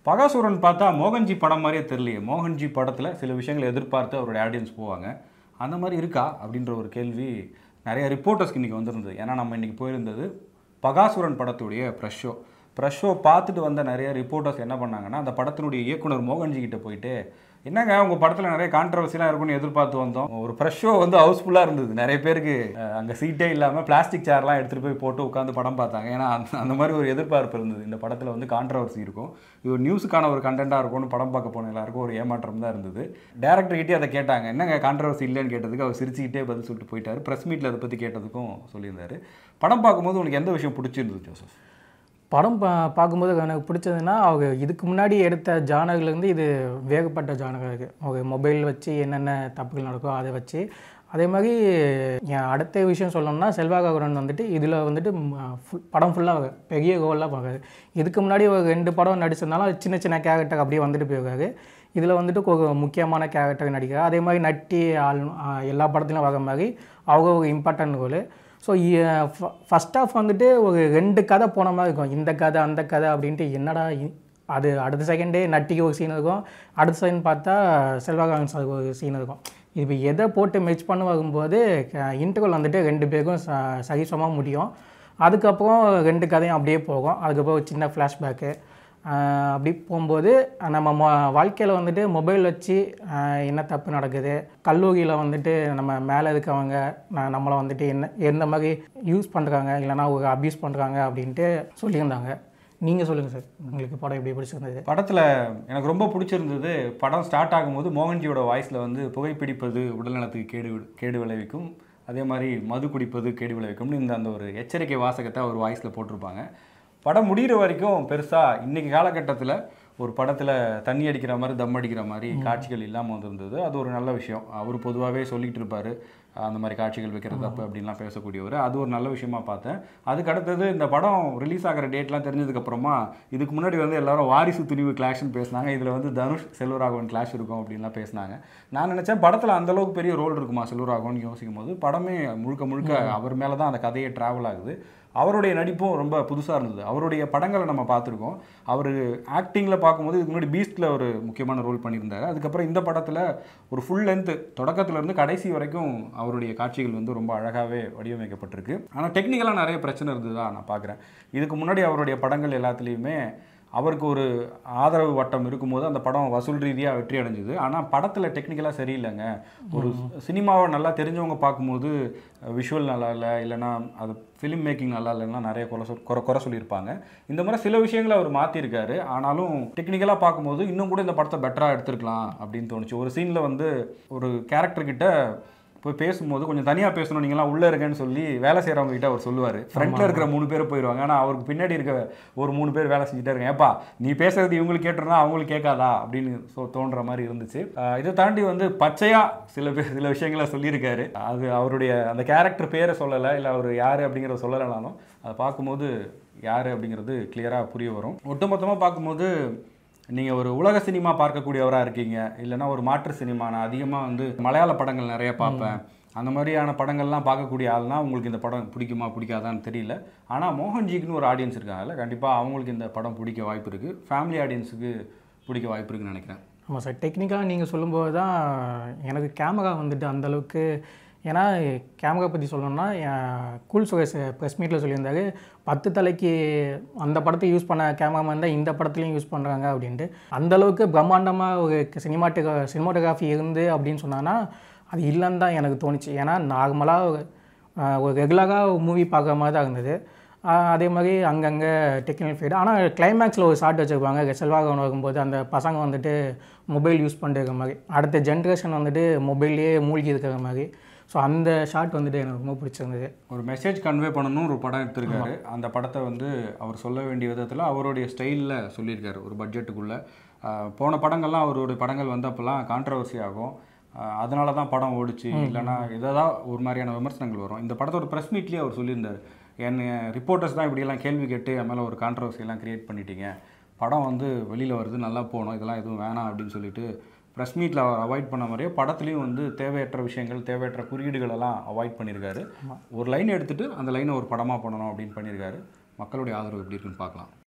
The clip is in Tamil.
பகாசூரன் பார்த்தா மோகன்ஜி படம் மாதிரியே தெரியலையே மோகன்ஜி படத்தில் சில விஷயங்களை எதிர்பார்த்து அவருடைய ஆடியன்ஸ் போவாங்க அந்த மாதிரி இருக்கா அப்படின்ற ஒரு கேள்வி நிறைய ரிப்போர்ட்டர்ஸ்க்கு இன்றைக்கி வந்திருந்தது ஏன்னா நம்ம இன்றைக்கி போயிருந்தது பகாசுரன் படத்துடைய ப்ரெஷ் ஷோ ப்ரெஷ் ஷோ பார்த்துட்டு வந்த நிறைய ரிப்போர்ட்டர்ஸ் என்ன பண்ணாங்கன்னா அந்த படத்தினுடைய இயக்குனர் மோகன்ஜி கிட்ட போயிட்டு என்னங்க உங்கள் படத்தில் நிறைய கான்ட்ரவர்சிலாம் இருக்கும்னு எதிர்பார்த்து வந்தோம் ஒரு ப்ரெஷ் ஷோ வந்து ஹவுஸ்ஃபுல்லாக இருந்தது நிறைய பேருக்கு அஹ், அங்கே சீட்டே இல்லாமல் பிளாஸ்டிக் சேர்லாம் எடுத்துகிட்டு போய் போட்டு உட்காந்து படம் பார்த்தாங்க ஏன்னா அந்த அந்த மாதிரி ஒரு எதிர்பார்ப்பு இருந்தது இந்த படத்தில் வந்து கான்ட்ரவர்சி இருக்கும் இது ஒரு நியூஸுக்கான ஒரு கண்டென்ட்டாக இருக்கும்னு படம் பார்க்க போன எல்லாருக்கும் ஒரு ஏமாற்றம் தான் இருந்தது டேரக்டர்கிட்டே அதை கேட்டாங்க என்னங்க கான்ட்ரவர்சி இல்லைன்னு கேட்டதுக்கு அவர் சிரிச்சுக்கிட்டே பதில் சொல்லிட்டு போயிட்டாரு ப்ரெஸ் மீட்டில் அதை பற்றி கேட்டதுக்கும் சொல்லியிருந்தாரு படம் பார்க்கும்போது உனக்கு எந்த விஷயம் பிடிச்சிருந்தது ஜோசப் படம் பா பார்க்கும்போது எனக்கு பிடிச்சதுன்னா அவங்க இதுக்கு முன்னாடி எடுத்த ஜானகர்லேருந்து இது வேகப்பட்ட ஜானகம் இருக்குது அவங்க மொபைல் வச்சு என்னென்ன தப்புகள் நடக்கும் அதை வச்சு அதே மாதிரி என் அடுத்த விஷயம் சொல்லணும்னா செல்வாகரன் வந்துட்டு இதில் வந்துட்டு ம- full- படம் ஃபுல்லாக பெரிய கோலாக பார்க்காது இதுக்கு முன்னாடி ஒரு ரெண்டு படம் நடிச்சிருந்தாலும் அது சின்ன சின்ன கேரக்டர் அப்படியே வந்துட்டு போயிருக்காரு இதில் வந்துட்டு ஒரு முக்கியமான கேரக்டர் நடிக்கிறார் அதே மாதிரி நட்டி ஆள் ஆ, எல்லா படத்துலையும் வர மாதிரி அவங்க ஒரு important role so first of வந்துட்டு ஒரு ரெண்டு கதை போன மாதிரி இருக்கும் இந்த கதை அந்த கதை அப்படின்ட்டு என்னடா இ- அது அடுத்த செகண்டே நட்டிக்கு ஒரு சீன் இருக்கும் அடுத்த செகண்ட் பார்த்தா செல்வாகாரன் சார் ஒரு சீன் இருக்கும் இப்போ எதை போட்டு மெச் பண்ண வரும்போது இன்டர்வல் வந்துட்டு ரெண்டு பேருக்கும் ச சரிசமாக முடியும் அதுக்கப்புறம் ரெண்டு கதையும் அப்படியே போகும் அதுக்கப்புறம் ஒரு சின்ன ஃப்ளாஷ்பேக்கு அப்படி போகும்போது நம்ம மொ வாழ்க்கையில் வந்துட்டு மொபைல் வச்சு ஆஹ், என்ன தப்பு நடக்குது கல்லூரியில் வந்துட்டு நம்ம மேலே இருக்கவங்க ந- நம்மளை வந்துட்டு என்ன எந்த மாதிரி யூஸ் பண்ணுறாங்க இல்லைனா ஒரு அப்யூஸ் பண்ணுறாங்க அப்படின்ட்டு சொல்லியிருந்தாங்க நீங்கள் சொல்லுங்கள் சார் உங்களுக்கு படம் எப்படி பிடிச்சிருந்தது படத்தில் எனக்கு ரொம்ப பிடிச்சிருந்தது படம் ஸ்டார்ட் ஆகும்போது மோகன்ஜியோட வாய்ஸில் வந்து புகைப்பிடிப்பது உடல்நலத்துக்கு கேடு வி- கேடு விளைவிக்கும் அதே மாதிரி மது குடிப்பது கேடு விளைவிக்கும்னு இந்த அந்த ஒரு எச்சரிக்கை வாசகத்தை அவர் வாய்ஸில் போட்டிருப்பாங்க படம் முடிகிற வரைக்கும் பெருசாக இன்றைக்கி காலகட்டத்தில் ஒரு படத்தில் தண்ணி அடிக்கிற மாதிரி தம் அடிக்கிற மாதிரி காட்சிகள் இல்லாமல் வந்திருந்தது அது ஒரு நல்ல விஷயம் அவர் பொதுவாகவே சொல்லிட்டு இருப்பார் அந்த மாதிரி காட்சிகள் வைக்கிறது தப்பு அப்படின்லாம் பேசக்கூடியவர் அது ஒரு நல்ல விஷயமா பார்த்தேன் அதுக்கு அடுத்தது இந்த படம் ரிலீஸ் ஆகிற டேட்லாம் தெரிஞ்சதுக்கப்புறமா இதுக்கு முன்னாடி வந்து எல்லாரும் வாரிசு துணிவு கிளாஷ்னு பேசினாங்க இதில் வந்து தனுஷ் செல்வராகவன் கிளாஷ் இருக்கும் அப்படின்லாம் பேசினாங்க நான் நினச்சேன் படத்தில் அந்த அளவுக்கு பெரிய ரோல் இருக்குமா செல்வராகவன் யோசிக்கும் போது படமே முழுக்க முழுக்க அவர் மேலே தான் அந்த கதையே ட்ராவல் ஆகுது அவருடைய நடிப்பும் ரொம்ப புதுசாக இருந்தது அவருடைய படங்களை நம்ம பார்த்துருக்கோம் அவர் ஆக்டிங்கில் பார்க்கும்போது இதுக்கு முன்னாடி பீஸ்ட்டில் ஒரு முக்கியமான ரோல் பண்ணியிருந்தாரு அதுக்கப்புறம் இந்த படத்தில் ஒரு ஃபுல் லென்த்து தொடக்கத்துலேருந்து கடைசி வரைக்கும் அவருடைய காட்சிகள் வந்து ரொம்ப அழகாகவே வடிவமைக்கப்பட்டிருக்கு ஆனால் டெக்னிக்கலாக நிறைய பிரச்சனை இருந்ததா நான் பார்க்குறேன் இதுக்கு முன்னாடி அவருடைய படங்கள் எல்லாத்துலேயுமே அவருக்கு ஒரு ஆதரவு வட்டம் இருக்கும்போது அந்த படம் வசூல் ரீதியாக வெற்றி அடைஞ்சுது ஆனால் படத்தில் டெக்னிக்கலாக சரியில்லைங்க ஒரு சினிமாவை நல்லா தெரிஞ்சவங்க பார்க்கும்போது விஷுவல் நல்லா இல்லை இல்லைன்னா அது ஃபிலிம் மேக்கிங் நல்லா இல்லைன்னா நிறைய குறை சொல் குறை குறை சொல்லியிருப்பாங்க இந்த மாதிரி சில விஷயங்களை அவர் மாற்றிருக்காரு ஆனாலும் டெக்னிக்கலாக பார்க்கும்போது இன்னும் கூட இந்த படத்தை பெட்டராக எடுத்திருக்கலாம் அப்படின்னு தோணுச்சு ஒரு சீனில் வந்து ஒரு கேரக்டர் கிட்ட போய் பேசும்போது கொஞ்சம் தனியாக பேசணும் நீங்களாம் உள்ளே இருக்கேன்னு சொல்லி வேலை செய்கிறவங்க கிட்ட அவர் சொல்லுவார் ஃப்ரண்ட்டில் இருக்கிற மூணு பேர் போயிடுவாங்க ஆனால் அவருக்கு பின்னாடி இருக்க ஒரு மூணு பேர் வேலை செஞ்சுட்டே இருக்காங்க ஏப்பா நீ பேசுறது இவங்களுக்கு கேட்டுருந்தா அவங்களுக்கு கேட்காதா அப்படின்னு சொ- தோன்ற மாதிரி இருந்துச்சு ஆஹ் இதை தாண்டி வந்து பச்சையாக சில பேர் சில விஷயங்களை சொல்லியிருக்காரு அது அவருடைய அந்த கேரக்டர் பேரை சொல்லலை இல்லை அவர் யார் அப்படிங்கிறத சொல்லலைனாலும் அதை பார்க்கும்போது யார் அப்படிங்கிறது கிளியராக புரிய வரும் ஒட்டுமொத்தமாக பார்க்கும்போது நீங்கள் ஒரு உலக சினிமா பார்க்கக்கூடியவராக இருக்கீங்க இல்லைன்னா ஒரு மாற்று சினிமா நான் அதிகமாக வந்து மலையாள படங்கள் நிறைய பார்ப்பேன் அந்த மாதிரியான படங்கள்லாம் பார்க்கக்கூடிய ஆள்னா உங்களுக்கு இந்த படம் பிடிக்குமா பிடிக்காதான்னு தெரியல ஆனால் மோகன்ஜிக்குன்னு ஒரு ஆடியன்ஸ் இருக்காங்கல்ல கண்டிப்பாக அவங்களுக்கு இந்த படம் பிடிக்க வாய்ப்பு இருக்குது ஃபேமிலி ஆடியன்ஸுக்கு பிடிக்க வாய்ப்பு இருக்குன்னு நினைக்கிறேன் ஆமாம் சார் டெக்னிக்கலாக நீங்கள் சொல்லும்போது தான் எனக்கு கேமரா வந்துட்டு அந்த அளவுக்கு ஏன்னா கேமரா பற்றி சொல்லணும்னா என் கூல் சுரேஷ் ப்ரெஸ் மீட்டில் சொல்லியிருந்தாரு பத்து தலைக்கு அந்த படத்தை யூஸ் பண்ண கேமராமேன் தான் இந்த படத்துலையும் யூஸ் பண்ணுறாங்க அப்படின்ட்டு அந்த அளவுக்கு பிரம்மாண்டமாக ஒரு சினிமாட்டோகா சினிமாட்டோகிராஃபி இருந்து அப்படின்னு சொன்னான்னா அது இல்லைன்னு தான் எனக்கு தோணுச்சு ஏன்னா நார்மலாக ஒரு ஆஹ் ஒரு ரெகுலராக மூவி பார்க்குற மாதிரி தான் இருந்தது ஆஹ் அதே மாதிரி அங்கங்கே டெக்னிக்கல் ஃபீல்டு ஆனால் கிளைமேக்ஸில் ஒரு ஷார்ட் வச்சுருப்பாங்க செல்வாகவன் வரும்போது அந்த பசங்க வந்துட்டு மொபைல் யூஸ் பண்ணுற மாதிரி அடுத்த ஜென்ரேஷன் வந்துட்டு மொபைல்லையே மூழ்கி இருக்கிற மாதிரி ஸோ அந்த ஷார்ட் வந்துட்டு எனக்கு ரொம்ப பிடிச்சிருந்தது ஒரு மெசேஜ் கன்வே பண்ணணும் ஒரு படம் எடுத்திருக்காரு அந்த படத்தை வந்து அவர் சொல்ல வேண்டிய விதத்தில் அவருடைய ஸ்டைலில் சொல்லியிருக்காரு ஒரு பட்ஜெட்டுக்குள்ளே போன படங்கள்லாம் அவருடைய படங்கள் வந்தப்பெல்லாம் கான்ட்ரவர்சி ஆகும் ஆஹ் அதனால தான் படம் ஓடிச்சு இல்லைன்னா இதான் ஒரு மாதிரியான விமர்சனங்கள் வரும் இந்த படத்தோட ப்ரெஸ் மீட்லேயே அவர் சொல்லியிருந்தார் என்ன ரிப்போர்ட்டர்ஸ் தான் இப்படியெல்லாம் கேள்வி கேட்டு என் மேலே ஒரு கான்ட்ரவர்சி எல்லாம் கிரியேட் பண்ணிட்டீங்க படம் வந்து வெளியில் வருது நல்லா போகணும் இதெல்லாம் எதுவும் வேணாம் அப்படின்னு சொல்லிட்டு ப்ரெஸ் மீட்டில் அவர் அவாய்ட் பண்ண மாதிரியே படத்துலையும் வந்து தேவையற்ற விஷயங்கள் தேவையற்ற குறியீடுகள் எல்லாம் அவாய்ட் பண்ணியிருக்காரு ஒரு லைன் எடுத்துட்டு அந்த லைனை ஒரு படமாக பண்ணணும் அப்படின்னு பண்ணியிருக்காரு மக்களுடைய ஆதரவு எப்படி இருக்குன்னு பார்க்கலாம்